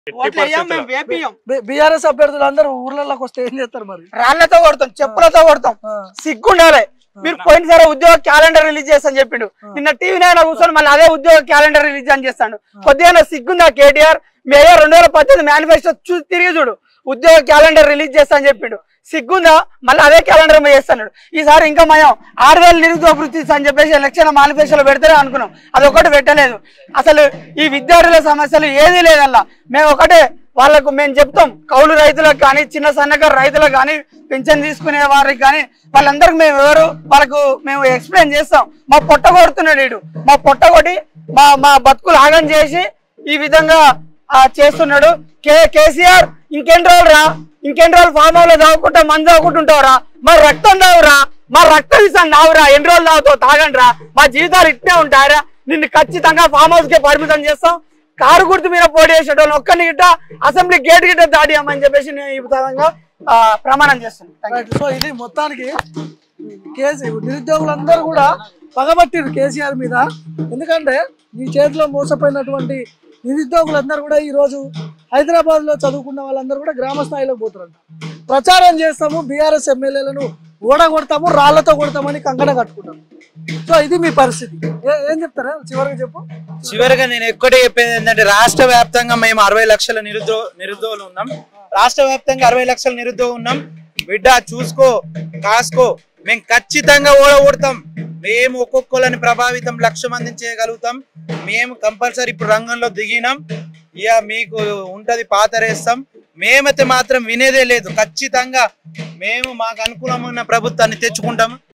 ఓట్లు వేయం మేము వేపియం బీఆర్ఎస్ అభ్యర్థులు అందరూ ఊర్లలోకి వస్తే ఏం చేస్తారు మరి రాళ్లతో కొడతాం చెప్పులతో కొడతాం ఆ, సిగ్గుండాలి మీరు పోయినసారి ఉద్యోగ క్యాలెండర్ రిలీజ్ చేస్తాను చెప్పిండు నిన్న టీవీ నైన్ కూర్చొని మళ్ళీ అదే ఉద్యోగ క్యాలెండర్ రిలీజ్ అని చేస్తాడు కొద్దిగా సిగ్గుందా కేటీఆర్ మేయో రెండు వేల పద్దెనిమిది మేనిఫెస్టో చూసి తిరిగి చూడు ఉద్యోగ క్యాలెండర్ రిలీజ్ చేస్తా అని చెప్పిండు సిగ్గుందా మళ్ళీ అదే క్యాలెండర్ మీద చేస్తాడు ఈసారి ఇంకా మయం ఆరు వేలు నిరుద్యోగ వృత్తి అని చెప్పేసి ఎలక్షన్ మేనిఫెస్టోలో పెడతారే అనుకున్నాం అది ఒకటి పెట్టలేదు అసలు ఈ విద్యార్థుల సమస్యలు ఏదీ లేదల్లా మేము ఒకటే వాళ్ళకు మేము చెప్తాం కౌలు రైతులకు కానీ చిన్న సన్నకారు రైతులకు కానీ పింఛన్ తీసుకునే వారికి కానీ వాళ్ళందరికి మేము ఎవరు వాళ్ళకు మేము ఎక్స్ప్లెయిన్ చేస్తాం మా పొట్ట కొడుతున్నాడు వీడు మా పొట్ట కొట్టి మా మా బతుకులు ఆగం చేసి ఈ విధంగా ఆ, చేస్తున్నాడు కే కేసీఆర్ ఇంకెన్ని రోజులు రా ఇంకెన్ని రోజులు ఫామ్ హౌస్ లో తాగుకుంటా మంది తాగుకుంటుంటావురా మా రక్తం తావురా మా రక్తం ఇస్తాను తావురా ఎన్ని రోజులు తాగుతావు తాగండి రా మా జీవితాలు ఇట్నే ఉంటాయరా నిన్ను ఖచ్చితంగా ఫామ్ హౌస్ కే పరిమితం చేస్తాం కారు గుర్తు మీద పోటీ చేసేటోళ్ళు ఒక్కరిని గిట్ట అసెంబ్లీ గేట్ గిట్ట దాడియమని చెప్పేసి నేను ఈ విధంగా ఆ, ప్రమాణం చేస్తున్నాను Thank you. రైట్. సో ఇది మొత్తానికి కేసీ నిరుద్యోగులందరూ కూడా పగబట్టిరు కేసీఆర్ మీద ఎందుకంటే ఈ చేతిలో మోసపోయినటువంటి నిరుద్యోగులందరూ కూడా ఈ రోజు హైదరాబాద్ లో చదువుకున్న వాళ్ళందరూ కూడా గ్రామ స్థాయిలోకి పోతారంట ప్రచారం చేస్తాము బీఆర్ఎస్ ఎమ్మెల్యేలను ఓడగొడతాము రాళ్లతో కొడతామని కంకణ కట్టుకుంటాం సో ఇది మీ పరిస్థితి ఏ- ఏం చెప్తారా చివరికి చెప్పు చివరిగా నేను ఎక్కడే చెప్పేది ఏంటంటే రాష్ట్ర వ్యాప్తంగా మేము అరవై లక్షల నిరుద్యో నిరుద్యోగులు ఉన్నాం రాష్ట్ర వ్యాప్తంగా అరవై లక్షల నిరుద్యోగులు ఉన్నాం బిడ్డ చూసుకో కాసుకో మేము ఖచ్చితంగా ఓడగొడతాం మేము ఒక్కొక్కరిని ప్రభావితం లక్ష మందిని చేయగలుగుతాం మేము కంపల్సరీ ఇప్పుడు రంగంలో దిగినాం ఇక మీకు ఉంటది పాతరేస్తాం మేమైతే మాత్రం వినేదే లేదు ఖచ్చితంగా మేము మాకు అనుకూలమైన ప్రభుత్వాన్ని తెచ్చుకుంటాం